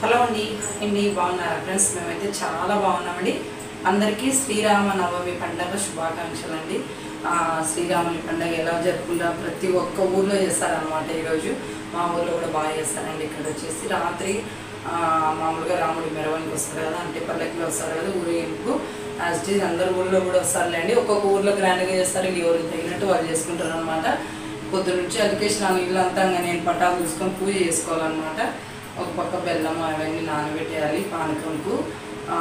hello అండి అండి బాగున్నారా ఫ్రెండ్స్ మేమైతే చాలా బాగున్నామండి అందరికీ శ్రీరామ నవమి పండగ శుభాకాంక్షలు అండి ఆ, శ్రీరాముని పండగ ఎలా జరుపుకుంటాం ప్రతి ఒక్క ఊర్లో చేస్తారనమాట ఈరోజు మా ఊర్లో కూడా బాగా చేస్తారండి ఇక్కడ వచ్చేసి రాత్రి ఆ, మామూలుగా రాముడి మెరవనికి వస్తారు కదా అంటే పల్లెకిలో వస్తారు కదా ఊరేగింపు యాజ్ ఇట్ ఈజ్ అందరు ఊర్లో కూడా వస్తారులేండి ఒక్కొక్క ఊర్లో గ్రాండ్గా చేస్తారు ఎవరికి తగినట్టు వాళ్ళు చేసుకుంటారు అనమాట పొద్దు నుంచి అలికేషన్ ఇల్లంతా ఇంకా నేను పటాలు చూసుకొని పూజ చేసుకోవాలన్నమాట ఒక పక్క బెల్లం అవన్నీ నానబెట్టేయాలి పానకంకు ఆ,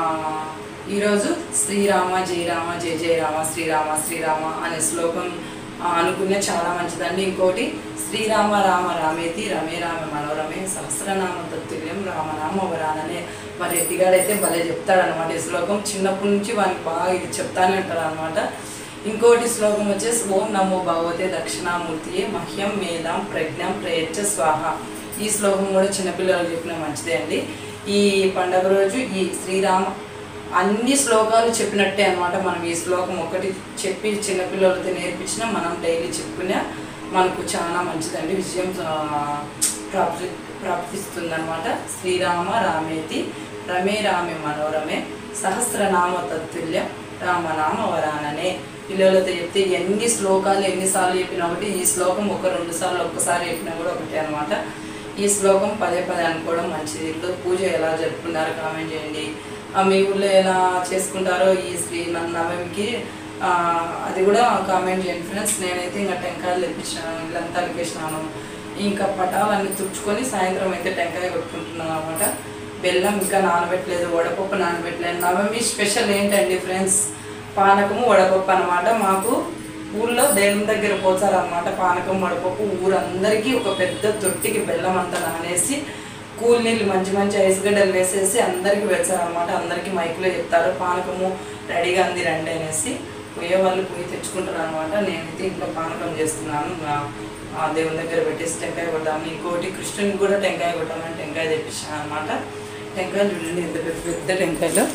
ఈరోజు శ్రీరామ జయరామ జయ జయ రామ శ్రీరామ శ్రీరామ అనే శ్లోకం ఆ, అనుకునే చాలా మంచిదండి ఇంకోటి శ్రీరామ రామ రామేతి రమే రామ మనోరమే సహస్రనామ తత్తుల్యం రామనామ వరాననే మరి ఎట్టిగాడైతే భలే చెప్తాడనమాట ఈ శ్లోకం చిన్నప్పటి నుంచి వానికి బాగా ఇది చెప్తానే ఉంటారు అనమాట ఇంకోటి శ్లోకం వచ్చేసి ఓం నమో భగవతే దక్షిణామూర్తియే మహ్యం మేధాం ప్రజ్ఞం ప్రయచ్చ స్వాహ ఈ శ్లోకం కూడా చిన్నపిల్లలకు చెప్పిన మంచిదే అండి ఈ పండగ రోజు ఈ శ్రీరామ అన్ని శ్లోకాలు చెప్పినట్టే అన్నమాట మనం ఈ శ్లోకం ఒకటి చెప్పి చిన్నపిల్లలతో నేర్పించినా మనం డైలీ చెప్పుకునే మనకు చాలా మంచిదండి విజయం ఆ, ప్రాప్తి ప్రాప్తిస్తుంది అనమాట శ్రీరామ రామేతి రమే రామే మనోరమే సహస్రనామ తత్తుల్య రామనామ వరాననే పిల్లలతో చెప్తే ఎన్ని శ్లోకాలు ఎన్నిసార్లు చెప్పినా ఒకటి ఈ శ్లోకం ఒక రెండు సార్లు ఒక్కసారి చెప్పినా కూడా ఒకటే అనమాట ఈ శ్లోకం పదే పదే అనుకోవడం మంచిది ఇంట్లో పూజ ఎలా జరుపుకున్నారో కామెంట్ చేయండి ఆ, మీ ఊళ్ళో ఎలా చేసుకుంటారో ఈ శ్రీ న- నవమికి ఆ, అది కూడా కామెంట్ చేయండి ఫ్రెండ్స్ నేనైతే ఇంకా టెంకాయలు తెప్పించాను ఇల్లంతా అలిపేసినాను ఇంకా పటాలన్నీ తుడుచుకొని సాయంత్రం అయితే టెంకాయ కొట్టుకుంటున్నాను అనమాట బెల్లం ఇంకా నానబెట్టలేదు వడపప్పు నానబెట్టలేదు నవమి స్పెషల్ ఏంటండి ఫ్రెండ్స్ పానకము వడపప్పు అనమాట మాకు ఊళ్ళో దేవుని దగ్గర పోతారనమాట పానకం వడపప్పు ఊరందరికీ ఒక పెద్ద తొట్టికి బెల్లం అంతా నానేసి కూల్ నీళ్ళు మంచి మంచి ఐస్ గడ్డలు వేసేసి అందరికీ వేస్తారనమాట అందరికీ మైకులో చెప్తారు పానకము రెడీగా అంది రండి అనేసి పోయే వాళ్ళు పోయి తెచ్చుకుంటారు అనమాట నేనైతే ఇంట్లో పానకం చేస్తున్నాను నా- ఆ దేవుని దగ్గర పెట్టేసి టెంకాయ కొట్టాము ఇంకోటి కృష్ణునికి కూడా టెంకాయ కొట్టామని టెంకాయ తెప్పించాను అనమాట టెంకాయలు చూడండి ఎంత పెద్ద పెద్ద టెంకాయలు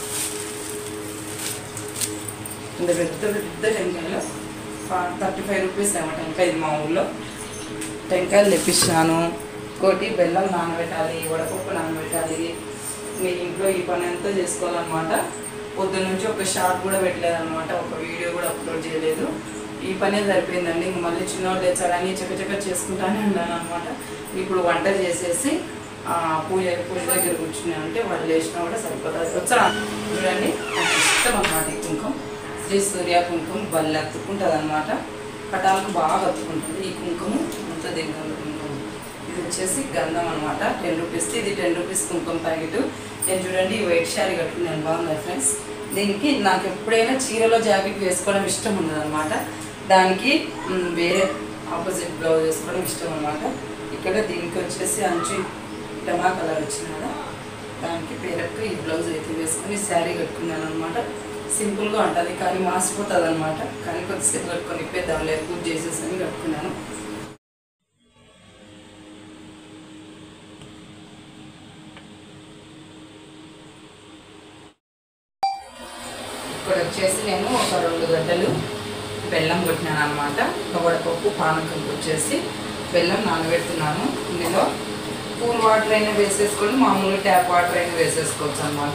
ఇంత పెద్ద పెద్ద టెంకాయలు థర్టీ ఫైవ్ రూపీస్ ఏమో టెంకాయ ఇది మా ఊళ్ళో టెంకాయలు తెప్పించాను కోటి బెల్లం నానబెట్టాలి వడపప్పు నానబెట్టాలి మీ ఇంట్లో ఈ పని అంతా చేసుకోవాలన్నమాట పొద్దు నుంచి ఒక షార్ట్ కూడా పెట్టలేదన్నమాట ఒక వీడియో కూడా అప్లోడ్ చేయలేదు ఈ పనే సరిపోయిందండి ఇంక మళ్ళీ చిన్నవాళ్ళు తెచ్చాడని చకచక చేసుకుంటానే ఉన్నాను అనమాట ఇప్పుడు వంట చేసేసి ఆ, పూజ పూజ దగ్గర కూర్చున్నాను అంటే వాళ్ళు లేచినా కూడా సరిపోతుంది వచ్చా చూడండి నాకు ఇష్టం అనమాట ఈ కుంకుమ శ్రీ సూర్య కుంకుమ బల్లి అత్తుకుంటుంది అనమాట పటాలకు బాగా అత్తుకుంటుంది ఈ కుంకుమ అంత దీంట్లో కుంకుమ ఇది వచ్చేసి గంధం అనమాట టెన్ రూపీస్ ఇది టెన్ రూపీస్ కుంకుమ ప్యాకెట్ నేను చూడండి ఈ వైట్ శారీ కట్టుకున్నాను బాగుంది ఫ్రెండ్స్ దీనికి నాకు ఎప్పుడైనా చీరలో జాకెట్ వేసుకోవడం ఇష్టం ఉండదు అనమాట దానికి మ్, వేరే ఆపోజిట్ బ్లౌజ్ వేసుకోవడం ఇష్టం అనమాట ఇక్కడ దీనికి వచ్చేసి అంచు టమా కలర్ వచ్చింది కదా దానికి పేరకు ఈ బ్లౌజ్ అయితే వేసుకొని శారీ కట్టుకున్నాను అనమాట సింపుల్గా ఉంటుంది కానీ మాసిపోతుంది అనమాట కానీ కొద్దిసేపు కట్టుకొని ఇప్పేద్దాం లేదు పూజ చేసేసని కట్టుకున్నాను ఇక్కడ వచ్చేసి నేను ఒక రెండు గడ్డలు బెల్లం కొట్టినాను అనమాట వడపప్పు పానకం వచ్చేసి బెల్లం నానబెడుతున్నాను ఇందులో కూల్ వాటర్ అయినా వేసేసుకొని మామూలు ట్యాప్ వాటర్ అయినా వేసేసుకోవచ్చు అనమాట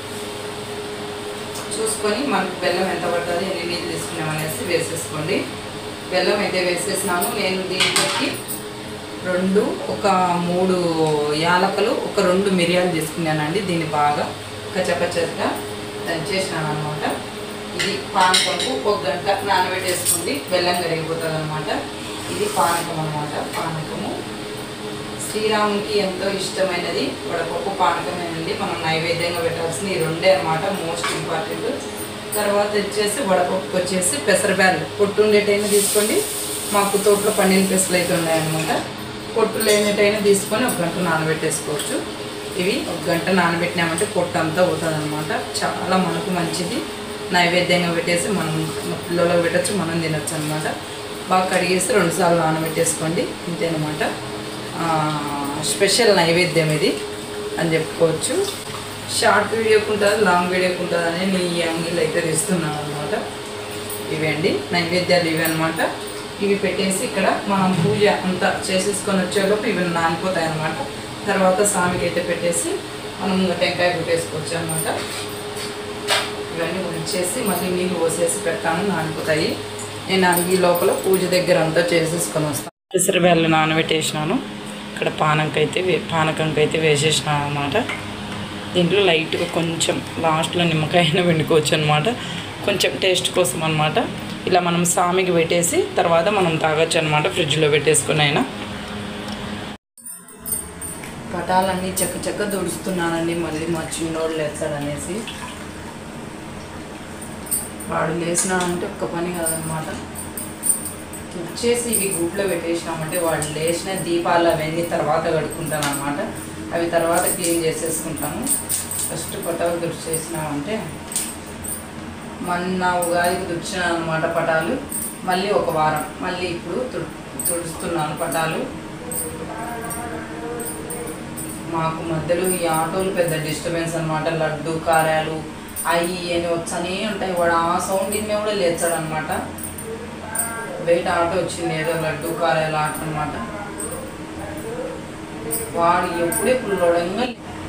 చూసుకొని మనకు బెల్లం ఎంత పడుతుంది ఎన్ని నీళ్ళు తీసుకున్నాం అనేసి వేసేసుకోండి బెల్లం అయితే వేసేసినాను నేను దీంట్లోకి రెండు ఒక మూడు యాలకలు ఒక రెండు మిరియాలు తీసుకున్నానండి దీన్ని బాగా కచ్చపచ్చగా దంచేసినాను అనమాట ఇది పానకంకు ఒక గంట నానబెట్టేసుకోండి బెల్లం కరిగిపోతుంది అనమాట ఇది పానకం అనమాట పానకము శ్రీరామునికి ఎంతో ఇష్టమైనది వడపప్పు పానకమేనండి మనం నైవేద్యంగా పెట్టాల్సింది ఈ రెండే అనమాట మోస్ట్ ఇంపార్టెంట్ తర్వాత వచ్చేసి వడపప్పు వచ్చేసి పెసరబ్యాలు పొట్టు ఉండేటైనా తీసుకోండి మాకు తోటలో పండిన పెసలు అయితే ఉన్నాయన్నమాట పొట్టు లేనిటైనా తీసుకొని ఒక గంట నానబెట్టేసుకోవచ్చు ఇవి ఒక గంట నానబెట్టినామంటే పొట్టు అంతా పోతుంది అనమాట చాలా మనకు మంచిది నైవేద్యంగా పెట్టేసి మనం మన పిల్లలకు పెట్టచ్చు మనం తినచ్చు అనమాట బాగా కడిగేసి రెండుసార్లు నానబెట్టేసుకోండి ఇంతేనమాట ఆ, స్పెషల్ నైవేద్యం ఇది అని చెప్పుకోవచ్చు షార్ట్ వీడియోకి ఉంటుంది లాంగ్ వీడియోకి ఉంటుంది అని నేను ఈ యాంగిల్ అయితే తీస్తున్నాను అనమాట ఇవండి నైవేద్యాలు ఇవి అనమాట ఇవి పెట్టేసి ఇక్కడ మనం పూజ అంతా చేసేసుకొని వచ్చేలోపు ఇవి నానిపోతాయి అనమాట తర్వాత స్వామికి అయితే పెట్టేసి మనం ఇంకా టెంకాయ కొట్టేసుకోవచ్చు అనమాట ఇవన్నీ ఉంచేసి మళ్ళీ నీళ్ళు పోసేసి పెడతాను నానిపోతాయి నేను ఈ లోపల పూజ దగ్గర అంతా చేసేసుకొని వస్తాను పెసరబెల్లు నానబెట్టేసినాను ఇక్కడ పానకైతే వే- పానకంకైతే వేసేసినాను అనమాట దీంట్లో లైట్గా కొంచెం లాస్ట్లో నిమ్మకాయ అయినా పిండుకోవచ్చు అనమాట కొంచెం టేస్ట్ కోసం అనమాట ఇలా మనం సామికి పెట్టేసి తర్వాత మనం తాగొచ్చు అనమాట ఫ్రిడ్జ్లో పెట్టేసుకొని అయినా పటాలన్నీ చెక్క చెక్క దుడుస్తున్నానండి మళ్ళీ మా చిన్నోడు లేస్తాడనేసి వాడు లేచినాడంటే ఒక్క పని కాదనమాట తుడిచేసి ఇవి గూట్లో పెట్టేసినామంటే వాడు లేచిన దీపాలు అవన్నీ తర్వాత కడుక్కుంటాను అనమాట అవి తర్వాత క్లీన్ చేసేసుకుంటాను ఫస్ట్ పటాలు తుడిచేసినామంటే మొన్న ఉగాదికి తుడిచిన అనమాట పటాలు మళ్ళీ ఒక వారం మళ్ళీ ఇప్పుడు తుడు తుడుస్తున్నాను పటాలు మాకు మధ్యలో ఈ ఆటోలు పెద్ద డిస్టర్బెన్స్ అనమాట లడ్డు కారాలు అవి అని వచ్చనే ఉంటాయి వాడు ఆ సౌండ్ ఇన్నే కూడా లేచాడు అనమాట బయట ఆటో వచ్చింది ఏదో లడ్డు కారాలు ఆట అనమాట వాడు ఎప్పుడెప్పుడు లోడంగా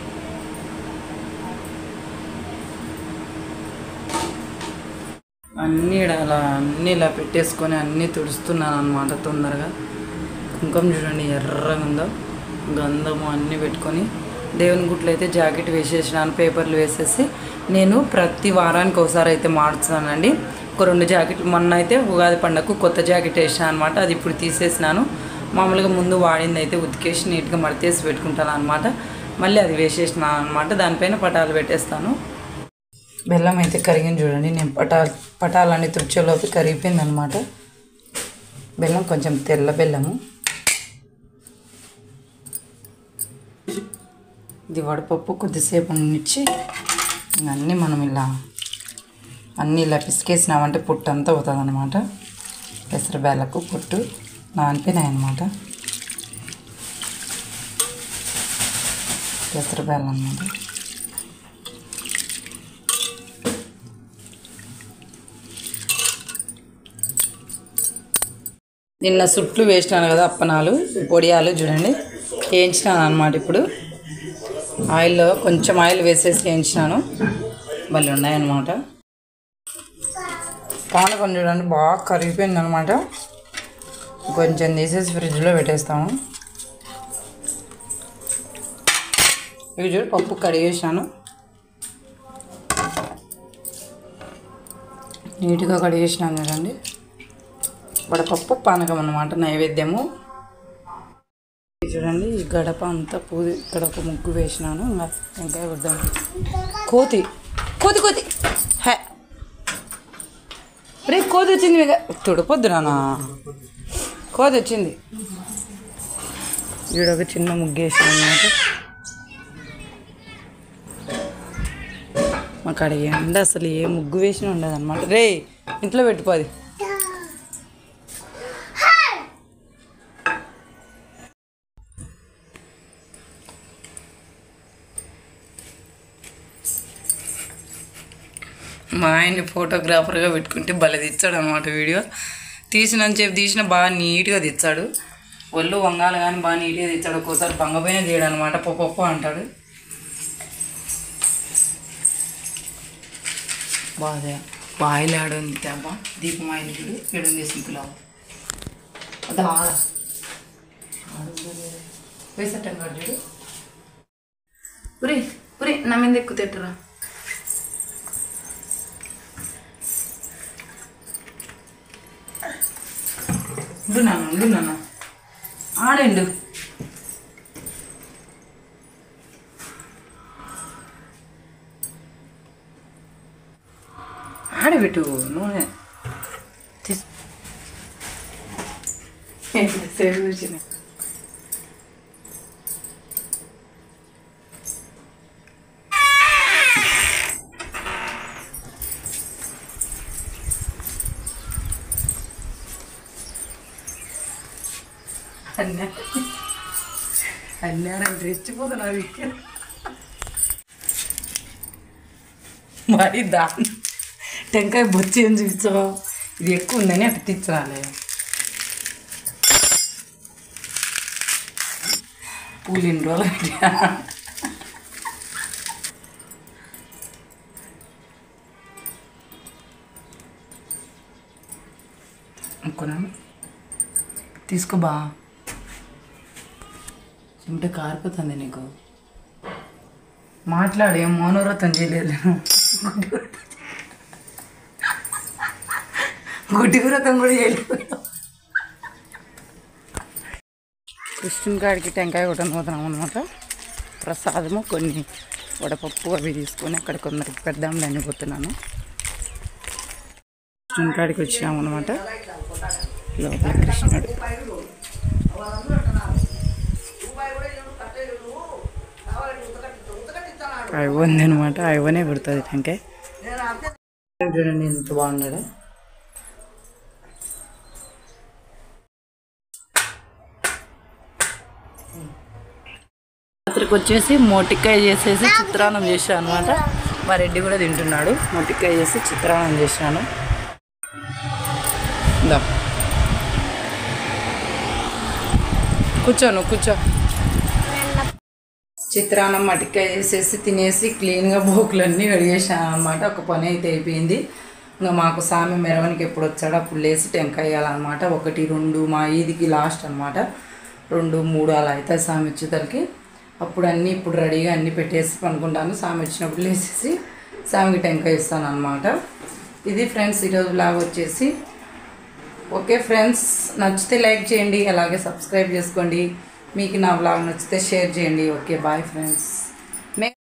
అన్నీ ఈడ అలా అన్నీ ఇలా పెట్టేసుకొని అన్నీ తుడుస్తున్నాను అనమాట తొందరగా కుంకుమ చూడండి ఎర్రగా ఉందో గంధము అన్నీ పెట్టుకొని దేవుని గుట్లు అయితే జాకెట్ వేసేసినాను పేపర్లు వేసేసి నేను ప్రతి వారానికి ఒకసారి అయితే మార్చుతానండి ఒక రెండు జాకెట్లు మొన్న అయితే ఉగాది పండగకు కొత్త జాకెట్ వేసాను అనమాట అది ఇప్పుడు తీసేసినాను మామూలుగా ముందు వాడింది అయితే ఉతికేసి నీట్గా మడతేసి పెట్టుకుంటాను అనమాట మళ్ళీ అది వేసేసినాను అనమాట దానిపైన పటాలు పెట్టేస్తాను బెల్లం అయితే కరిగింది చూడండి నేను పటాల్ పటాలన్నీ తుడిచేలోపు కరిగిపోయింది అనమాట బెల్లం కొంచెం తెల్ల బెల్లము ఇది వడపప్పు కొద్దిసేపు ఉండిచ్చి అన్నీ మనం ఇలా అన్నీ ఇలా పిసికేసినామంటే పుట్టు అంతా అవుతుంది అనమాట పెసరబేళ్ళకు పుట్టు నానిపోయినాయి అనమాట పెసరబేళ్ళ అనమాట నిన్న సుట్లు వేసినాను కదా అప్పనాలు పొడియాలు చూడండి వేయించినాను అనమాట ఇప్పుడు ఆయిల్లో కొంచెం ఆయిల్ వేసేసి వేయించినాను మళ్ళీ ఉన్నాయన్నమాట పానకం చూడండి బాగా కరిగిపోయింది అనమాట కొంచెం తీసేసి ఫ్రిడ్జ్లో పెట్టేస్తాము ఇవి చూడు పప్పు కడిగేసినాను నీట్గా కడిగేసినాను చూడండి వడపప్పు పానకం అన్నమాట నైవేద్యము ఇది చూడండి ఈ గడప అంతా పూది ఇక్కడ ఒక ముగ్గు వేసినాను ఇంకా వెంకాయ వద్దాం కోతి కోతి కోతి హే రే కోతి వచ్చింది మీకు తుడపొద్దు నాన్న కోతి వచ్చింది ఈడొక చిన్న ముగ్గు వేసాను అనమాట మాకు అక్కడ ఎండ అసలు ఏ ముగ్గు వేసినా ఉండదు అనమాట రే ఇంట్లో పెట్టుకోది మా ఆయన్ని ఫోటోగ్రాఫర్గా పెట్టుకుంటే భలే తెచ్చాడు అనమాట వీడియో తీసినంత చెప్పి తీసిన బాగా నీట్గా తెచ్చాడు ఒళ్ళు వంగాలు కానీ బాగా నీట్గా తెచ్చాడు ఒక్కోసారి బంగపోయిన తీయడు అనమాట పప్పు అంటాడు బాగా బాయిల్ ఆడు అబ్బా దీపం ఆయిల్ చూడు ఏడుంది సింపుల్ అదా వేసట్టం కాదు చూడు ఉరి ఉరి నా మీద ఎక్కువ తిట్టరా ఉండు నాన్న ఉండు నాన్న ఆడండు ఆడబెట్టు నూనె తీసు సేపు కూర్చుని అన్నా అన్నాడంటే రెచ్చిపోతున్నారు ఇక్కడ మరి దాని టెంకాయ బొచ్చి ఏం చూపించావు ఇది ఎక్కువ ఉందని అటు తెచ్చిరాలే పూలు ఇన్ని రోజులు పెట్టా అనుకున్నాను తీసుకో బా చెమట కారిపోతుంది నీకు మాట్లాడు ఏం మౌనవ్రతం చేయలేదు గుడ్డి వ్రతం కూడా చేయలేదు కృష్ణుని కాడికి టెంకాయ కొట్టని పోతున్నాం అనమాట ప్రసాదము కొన్ని వడపప్పు అవి తీసుకొని అక్కడ కొందరికి పెద్దాంని అన్ని పోతున్నాను కృష్ణుని కాడికి వచ్చినాము అనమాట లోపల కృష్ణుడు అయిపోయింది అనమాట అయిపోనే పెడుతుంది టెంకాయ చూడండి ఎంత బాగున్నాడు రాత్రికి వచ్చేసి మొటికాయ చేసేసి చిత్రాన్నం చేశాను అనమాట మా రెడ్డి కూడా తింటున్నాడు మొటికాయ చేసి చిత్రాన్నం చేశాను దా కూర్చోను కూర్చో చిత్రాన్నం మటికాయ వేసేసి తినేసి క్లీన్గా బోకులన్నీ కడిగేసాను అనమాట ఒక పని అయితే అయిపోయింది ఇంకా మాకు సామి మెరవనికి ఎప్పుడు వచ్చాడో అప్పుడు లేసి టెంకాయ వేయాలన్నమాట ఒకటి రెండు మా ఈదికి లాస్ట్ అనమాట రెండు మూడు అలా అవుతాయి సామి వచ్చేతలకి అప్పుడు అన్నీ ఇప్పుడు రెడీగా అన్నీ పెట్టేసి పనుకుంటాను సామి వచ్చినప్పుడు లేచేసి సామికి టెంకాయ ఇస్తాను అనమాట ఇది ఫ్రెండ్స్ ఈరోజు లాగా వచ్చేసి ఓకే ఫ్రెండ్స్ నచ్చితే లైక్ చేయండి అలాగే సబ్స్క్రైబ్ చేసుకోండి మీకు నా బ్లాగ్ నచ్చితే షేర్ చేయండి ఓకే బాయ్ ఫ్రెండ్స్